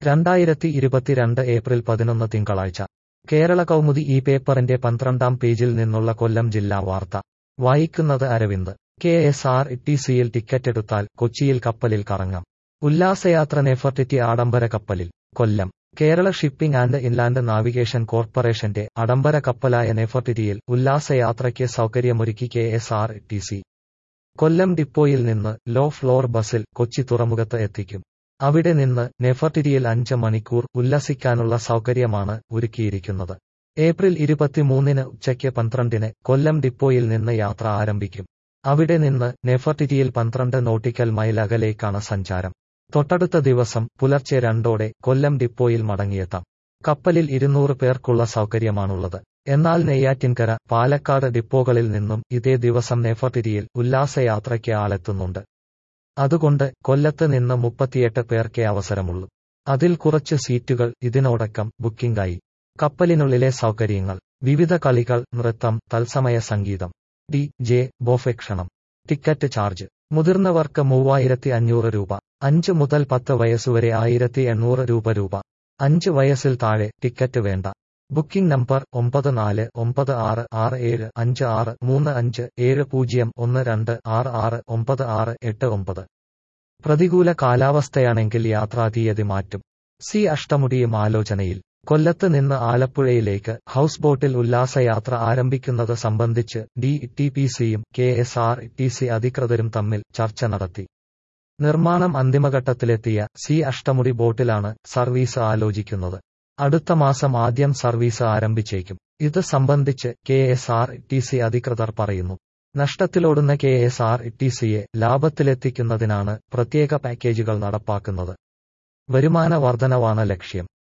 രണ്ടായിരത്തി ഇരുപത്തിരണ്ട് ഏപ്രിൽ പതിനൊന്ന് തിങ്കളാഴ്ച കേരള കൗമുദി ഈ പേപ്പറിന്റെ പന്ത്രണ്ടാം പേജിൽ നിന്നുള്ള കൊല്ലം ജില്ലാ വാർത്ത വായിക്കുന്നത് Aravind K S R T സിയിൽ ടിക്കറ്റെടുത്താൽ കൊച്ചിയിൽ കപ്പലിൽ കറങ്ങാം ഉല്ലാസയാത്ര നെഫർട്ടിറ്റി ആഡംബര കപ്പലിൽ Kollam Kerala shipping and inland navigation കോർപ്പറേഷന്റെ ആഡംബര കപ്പലായ നെഫർട്ടിറ്റിയിൽ ഉല്ലാസയാത്രയ്ക്ക് സൗകര്യമൊരുക്കി K S R T C Kollam ഡിപ്പോയിൽ നിന്ന് ലോ ഫ്ലോർ ബസിൽ കൊച്ചി തുറമുഖത്ത് എത്തിക്കും അവിടെ നിന്ന് നെഫർട്ടിറ്റിയിൽ അഞ്ച് മണിക്കൂർ ഉല്ലസിക്കാനുള്ള സൗകര്യമാണ് ഒരുക്കിയിരിക്കുന്നത് ഏപ്രിൽ ഇരുപത്തിമൂന്നിന് ഉച്ചയ്ക്ക് പന്ത്രണ്ടിന് കൊല്ലം ഡിപ്പോയിൽ നിന്ന് യാത്ര ആരംഭിക്കും അവിടെ നിന്ന് നെഫർട്ടിറ്റിയിൽ പന്ത്രണ്ട് നോട്ടിക്കൽ മൈൽ അകലേക്കാണ് സഞ്ചാരം തൊട്ടടുത്ത ദിവസം പുലർച്ചെ രണ്ടോടെ കൊല്ലം ഡിപ്പോയിൽ മടങ്ങിയെത്താം കപ്പലിൽ ഇരുന്നൂറ് പേർക്കുള്ള സൗകര്യമാണുള്ളത് എന്നാൽ നെയ്യാറ്റിൻകര പാലക്കാട് ഡിപ്പോകളിൽ നിന്നും ഇതേ ദിവസം നെഫർട്ടിറ്റിയിൽ ഉല്ലാസയാത്രയ്ക്ക് ആളെത്തുന്നുണ്ട് അതുകൊണ്ട് കൊല്ലത്ത് നിന്ന് മുപ്പത്തിയെട്ട് പേർക്കേ അവസരമുള്ളൂ അതിൽ കുറച്ച് സീറ്റുകൾ ഇതിനോടക്കം ബുക്കിംഗായി കപ്പലിനുള്ളിലെ സൗകര്യങ്ങൾ വിവിധ കളികൾ നൃത്തം തത്സമയ സംഗീതം ഡി ജെ ബോഫെക്ഷണം ടിക്കറ്റ് ചാർജ് മുതിർന്നവർക്ക് മൂവായിരത്തി അഞ്ഞൂറ് രൂപ അഞ്ച് മുതൽ പത്ത് വയസ്സുവരെ ആയിരത്തി എണ്ണൂറ് രൂപ രൂപ അഞ്ച് വയസ്സിൽ താഴെ ടിക്കറ്റ് വേണ്ട ബുക്കിംഗ് നമ്പർ ഒമ്പത് നാല് ഒമ്പത് ആറ് ആറ് ഏഴ് അഞ്ച് ആറ് മൂന്ന് അഞ്ച് ഏഴ് പൂജ്യം ഒന്ന് രണ്ട് ആറ് ആറ് ഒമ്പത് ആറ് എട്ട് ഒമ്പത് പ്രതികൂല കാലാവസ്ഥയാണെങ്കിൽ യാത്രാതീയതി മാറ്റും സി അഷ്ടമുടിയും ആലോചനയിൽ കൊല്ലത്ത് നിന്ന് ആലപ്പുഴയിലേക്ക് ഹൌസ് ബോട്ടിൽ ഉല്ലാസയാത്ര ആരംഭിക്കുന്നത് സംബന്ധിച്ച് ഡി ടി പി സിയും K S R T C അധികൃതരും തമ്മിൽ ചർച്ച നടത്തി നിർമ്മാണം അന്തിമഘട്ടത്തിലെത്തിയ സി അഷ്ടമുടി ബോട്ടിലാണ് സർവീസ് ആലോചിക്കുന്നത് അടുത്ത മാസം ആദ്യം സർവീസ് ആരംഭിച്ചേക്കും ഇത് സംബന്ധിച്ച് K S R T C അധികൃതർ പറയുന്നു നഷ്ടത്തിലോടുന്ന കെ എസ് ആർ ടി സിയെ ലാഭത്തിലെത്തിക്കുന്നതിനാണ് പ്രത്യേക പാക്കേജുകൾ നടപ്പാക്കുന്നത് വരുമാന വർധനവാണ് ലക്ഷ്യം